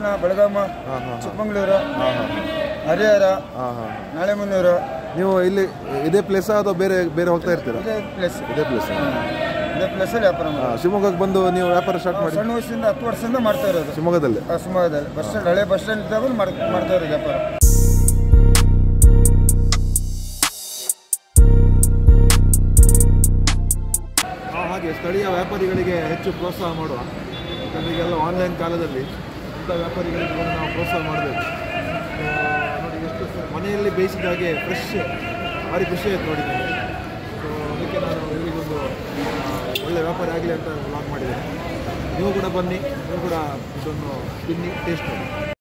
ಬೆಳಗಾಮ ಹಾಂ ಹಾಂ ಚಿಕ್ಕಮಂಗ್ಳೂರು ಹಾಂ ಹಾಂ ಹರಿಹರ ಹಾಂ ಹಾಂ ನಾಳೆಮುನ್ನೂರು ನೀವು ಇಲ್ಲಿ ಇದೇ ಪ್ಲೇಸಾ ಅಥವಾ ಬೇರೆ ಬೇರೆ ಹೋಗ್ತಾ ಇರ್ತೀರಾ ಇದೇ ಪ್ಲೇಸ್ ಇದೇ ಪ್ಲೇಸ್ ಇದೇ ಪ್ಲೇಸಲ್ಲಿ ವ್ಯಾಪಾರ ಮಾಡೋದು ಶಿವಮೊಗ್ಗಕ್ಕೆ ಬಂದು ನೀವು ವ್ಯಾಪಾರ ಸ್ಟಾರ್ಟ್ ಮಾಡಿ ಸಣ್ಣ ವಯಸ್ಸಿಂದ ಹತ್ತು ವರ್ಷದಿಂದ ಮಾಡ್ತಾ ಇರೋದು ಶಿವಮೊಗ್ಗದಲ್ಲಿ ಆ ಶಿವಮೊಗ್ಗದಲ್ಲಿ ಬಸ್ ಸ್ಟ್ಯಾಂಡ್ ಹಳೆ ಬಸ್ ಸ್ಟ್ಯಾಂಡ್ ಇದ್ದಾಗ ಮಾಡ್- ಮಾಡ್ತಾ ಇರೋದು ವ್ಯಾಪಾರ ನಾವು ಹಾಗೆ ಸ್ಥಳೀಯ ವ್ಯಾಪಾರಿಗಳಿಗೆ ಹೆಚ್ಚು ಪ್ರೋತ್ಸಾಹ ಮಾಡುವ ಯಾಕಂದರೆ ಈಗೆಲ್ಲ ಆನ್ಲೈನ್ ಕಾಲದಲ್ಲಿ ಇಂಥ ವ್ಯಾಪಾರಿಗಳಿಗೆ ಬಂದು ನಾವು ಪ್ರೋತ್ಸಾಹ ಮಾಡಬೇಕು ನೋಡಿ ಎಷ್ಟು ಸ- ಮನೆಯಲ್ಲಿ ಬೇಯಿಸಿದ ಹಾಗೆ ಫ್ರೆಶ್ ಭಾರಿ ಖುಷಿ ಆಯ್ತು ನೋಡಿ ನನಗೆ ಸೊ ಅದಕ್ಕೆ ನಾನು ಇವರಿಗೊಂದು ಆ, ಒಳ್ಳೆ ವ್ಯಾಪಾರಿ ಆಗಲಿ ಅಂತ ವ್ಲಾಗ್ ಮಾಡಿದ್ದೇನೆ ನೀವು ಕೂಡ ಬನ್ನಿ ನೀವು ಕೂಡ ಇದನ್ನು ತಿನ್ನಿ ಟೇಸ್ಟ್ ಮಾಡಿ